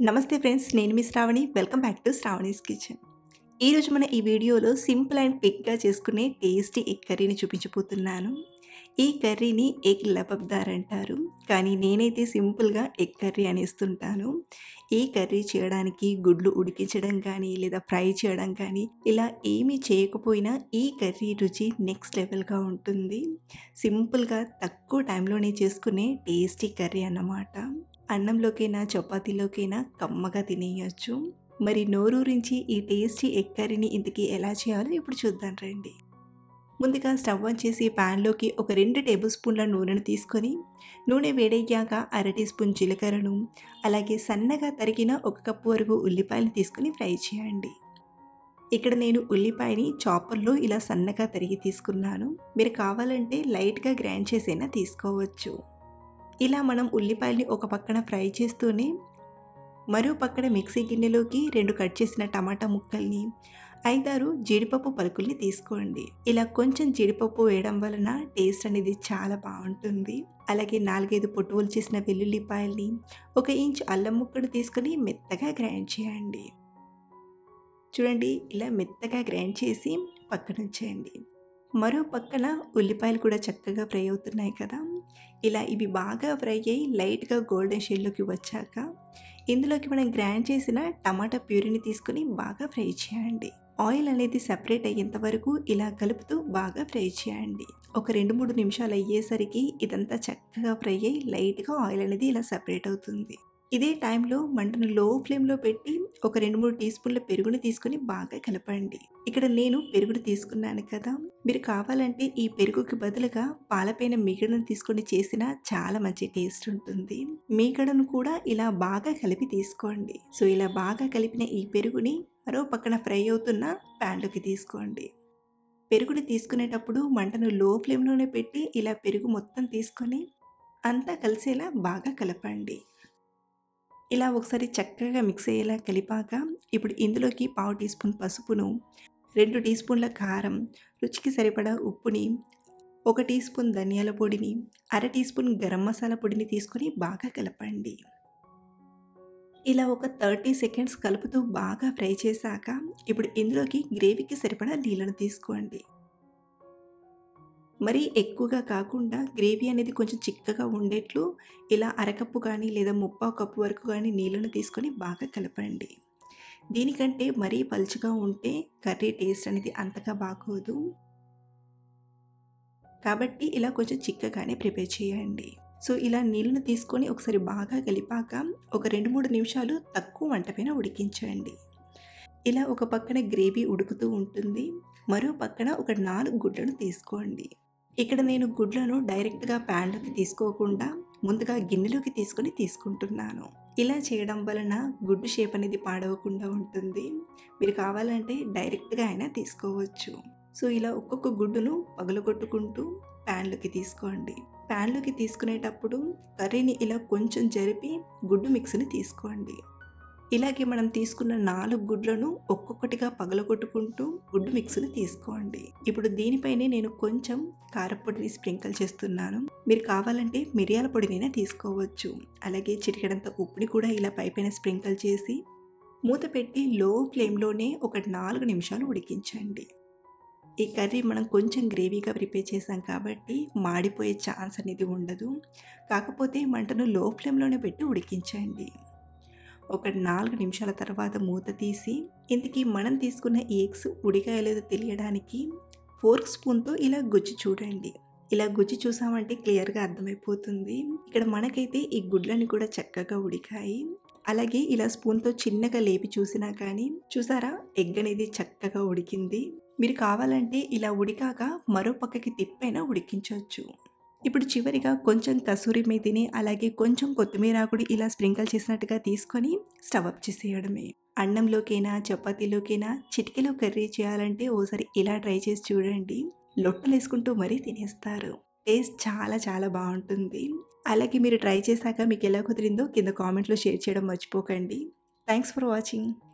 నమస్తే ఫ్రెండ్స్ నేను మీ Sravani welcome back to Sravani's kitchen ఈరోజు మన ఈ వీడియోలో సింపుల్ అండ్ క్విక్గా చేసుకునే టేస్టీ ఎగ్ కర్రీని చూపించబోతున్నాను ఈ కర్రీని ఎగ్ లబబ్దార్ అంటారు కానీ నేనైతే సింపుల్గా ఎగ్ కర్రీ అనేస్తుంటాను ఈ కర్రీ చేయడానికి గుడ్లు ఉడికించడం కానీ లేదా ఫ్రై చేయడం కానీ ఇలా ఏమీ చేయకపోయినా ఈ కర్రీ రుచి నెక్స్ట్ లెవెల్గా ఉంటుంది సింపుల్గా తక్కువ టైంలోనే చేసుకునే టేస్టీ కర్రీ అన్నమాట అన్నంలోకైనా చపాతీలోకైనా కమ్మగా తినేయచ్చు మరి నోరూరించి ఈ టేస్టీ ఎగ్ కర్రీని ఇంతకీ ఎలా చేయాలో ఇప్పుడు చూద్దాం రండి ముందుగా స్టవ్ ఆన్ చేసి ప్యాన్లోకి ఒక రెండు టేబుల్ స్పూన్ల నూనెను తీసుకొని నూనె వేడయ్యాక అర టీ స్పూన్ జీలకర్రను అలాగే సన్నగా తరిగిన ఒక కప్పు వరకు ఉల్లిపాయలు తీసుకొని ఫ్రై చేయండి ఇక్కడ నేను ఉల్లిపాయని చాపర్లో ఇలా సన్నగా తరిగి తీసుకున్నాను మీరు కావాలంటే లైట్గా గ్రైండ్ చేసైనా తీసుకోవచ్చు ఇలా మనం ఉల్లిపాయల్ని ఒక పక్కన ఫ్రై చేస్తూనే మరో పక్కన మిక్సీ గిన్నెలోకి రెండు కట్ చేసిన టమాటా ముక్కల్ని ఐదారు జీడిపప్పు పలుకుల్ని తీసుకోండి ఇలా కొంచెం జీడిపప్పు వేయడం వలన టేస్ట్ అనేది చాలా బాగుంటుంది అలాగే నాలుగైదు పొట్టువులు చేసిన వెల్లుల్లిపాయల్ని ఒక ఇంచ్ అల్లం ముక్కను తీసుకొని మెత్తగా గ్రైండ్ చేయండి చూడండి ఇలా మెత్తగా గ్రైండ్ చేసి పక్కన ఉంచేయండి మరో పక్కన ఉల్లిపాయలు కూడా చక్కగా ఫ్రై అవుతున్నాయి కదా ఇలా ఇవి బాగా ఫ్రై అయ్యి లైట్గా గోల్డెన్ షేడ్లోకి వచ్చాక ఇందులోకి మనం గ్రైండ్ చేసిన టమాటా ప్యూరీని తీసుకొని బాగా ఫ్రై చేయండి ఆయిల్ అనేది సెపరేట్ అయ్యేంత వరకు ఇలా కలుపుతూ బాగా ఫ్రై చేయండి ఒక రెండు మూడు నిమిషాలు అయ్యేసరికి ఇదంతా చక్కగా ఫ్రై అయ్యి లైట్గా ఆయిల్ అనేది ఇలా సెపరేట్ అవుతుంది ఇదే టైంలో మంటను లో ఫ్లేమ్లో పెట్టి ఒక రెండు మూడు టీ స్పూన్ల పెరుగుని తీసుకొని బాగా కలపండి ఇక్కడ నేను పెరుగుని తీసుకున్నాను కదా మీరు కావాలంటే ఈ పెరుగుకి బదులుగా పాలపైన మీగడను తీసుకొని చేసిన చాలా మంచి టేస్ట్ ఉంటుంది మీగడను కూడా ఇలా బాగా కలిపి తీసుకోండి సో ఇలా బాగా కలిపిన ఈ పెరుగుని మరో పక్కన ఫ్రై అవుతున్న ప్యాన్లోకి తీసుకోండి పెరుగుని తీసుకునేటప్పుడు మంటను లో ఫ్లేమ్లోనే పెట్టి ఇలా పెరుగు మొత్తం తీసుకొని అంతా కలిసేలా బాగా కలపండి ఇలా ఒకసారి చక్కగా మిక్స్ అయ్యేలా కలిపాక ఇప్పుడు ఇందులోకి పావు టీ స్పూన్ పసుపును రెండు టీ స్పూన్ల కారం రుచికి సరిపడా ఉప్పుని ఒక టీ స్పూన్ ధనియాల పొడిని అర టీ స్పూన్ గరం మసాలా పొడిని తీసుకొని బాగా కలపండి ఇలా ఒక థర్టీ సెకండ్స్ కలుపుతూ బాగా ఫ్రై చేశాక ఇప్పుడు ఇందులోకి గ్రేవీకి సరిపడా నీళ్ళను తీసుకోండి మరీ ఎక్కువగా కాకుండా గ్రేవీ అనేది కొంచెం చిక్కగా ఉండేట్లు ఇలా అరకప్పు కానీ లేదా ముప్పావు కప్పు వరకు కానీ నీళ్ళను తీసుకొని బాగా కలపండి దీనికంటే మరీ పలుచగా ఉంటే కర్రీ టేస్ట్ అనేది అంతగా బాగోదు కాబట్టి ఇలా కొంచెం చిక్కగానే ప్రిపేర్ చేయండి సో ఇలా నీళ్ళను తీసుకొని ఒకసారి బాగా కలిపాక ఒక రెండు మూడు నిమిషాలు తక్కువ వంట పైన ఉడికించండి ఇలా ఒక పక్కన గ్రేవీ ఉడుకుతూ ఉంటుంది మరో పక్కన ఒక నాలుగు గుడ్లను తీసుకోండి ఇక్కడ నేను గుడ్లను డైరెక్ట్గా ప్యాన్లోకి తీసుకోకుండా ముందుగా గిన్నెలోకి తీసుకొని తీసుకుంటున్నాను ఇలా చేయడం వలన గుడ్డు షేప్ అనేది పాడవకుండా ఉంటుంది మీరు కావాలంటే డైరెక్ట్గా అయినా తీసుకోవచ్చు సో ఇలా ఒక్కొక్క గుడ్డును పగలగొట్టుకుంటూ ప్యాన్లోకి తీసుకోండి ప్యాన్లోకి తీసుకునేటప్పుడు కర్రీని ఇలా కొంచెం జరిపి గుడ్డు మిక్స్ని తీసుకోండి ఇలాగే మనం తీసుకున్న నాలుగు గుడ్లను ఒక్కొక్కటిగా పగలగొట్టుకుంటూ గుడ్డు మిక్స్ని తీసుకోండి ఇప్పుడు దీనిపైనే నేను కొంచెం కారపొడిని స్ప్రింకిల్ చేస్తున్నాను మీరు కావాలంటే మిరియాల పొడినైనా తీసుకోవచ్చు అలాగే చిటికెడంత ఉప్పుని కూడా ఇలా పైపైన స్ప్రింకిల్ చేసి మూత పెట్టి లో ఫ్లేమ్లోనే ఒక నాలుగు నిమిషాలు ఉడికించండి ఈ కర్రీ మనం కొంచెం గ్రేవీగా ప్రిపేర్ చేసాం కాబట్టి మాడిపోయే ఛాన్స్ అనేది ఉండదు కాకపోతే మంటను లో ఫ్లేమ్లోనే పెట్టి ఉడికించండి ఒక నాలుగు నిమిషాల తర్వాత మూత తీసి ఇంతకీ మనం తీసుకున్న ఈ ఎగ్స్ ఉడికాయలేదో తెలియడానికి ఫోర్క్ స్పూన్తో ఇలా గుజ్జు చూడండి ఇలా గుజ్జు చూసామంటే క్లియర్గా అర్థమైపోతుంది ఇక్కడ మనకైతే ఈ గుడ్లని కూడా చక్కగా ఉడికాయి అలాగే ఇలా స్పూన్తో చిన్నగా లేపి చూసినా కానీ చూసారా ఎగ్ అనేది చక్కగా ఉడికింది మీరు కావాలంటే ఇలా ఉడికాక మరో పక్కకి తిప్పైనా ఉడికించవచ్చు ఇప్పుడు చివరిగా కొంచెం కసూరి మేతిని అలాగే కొంచెం కొత్తిమీర కూడా ఇలా స్ప్రింకిల్ చేసినట్టుగా తీసుకొని స్టవ్ అప్ చేసేయడమే అన్నంలోకైనా చపాతీలోకైనా చిటికెలో కర్రీ చేయాలంటే ఓసారి ఇలా ట్రై చేసి చూడండి లొట్టలు వేసుకుంటూ మరీ తినేస్తారు టేస్ట్ చాలా చాలా బాగుంటుంది అలాగే మీరు ట్రై చేశాక మీకు ఎలా కుదిరిందో కింద కామెంట్లో షేర్ చేయడం మర్చిపోకండి థ్యాంక్స్ ఫర్ వాచింగ్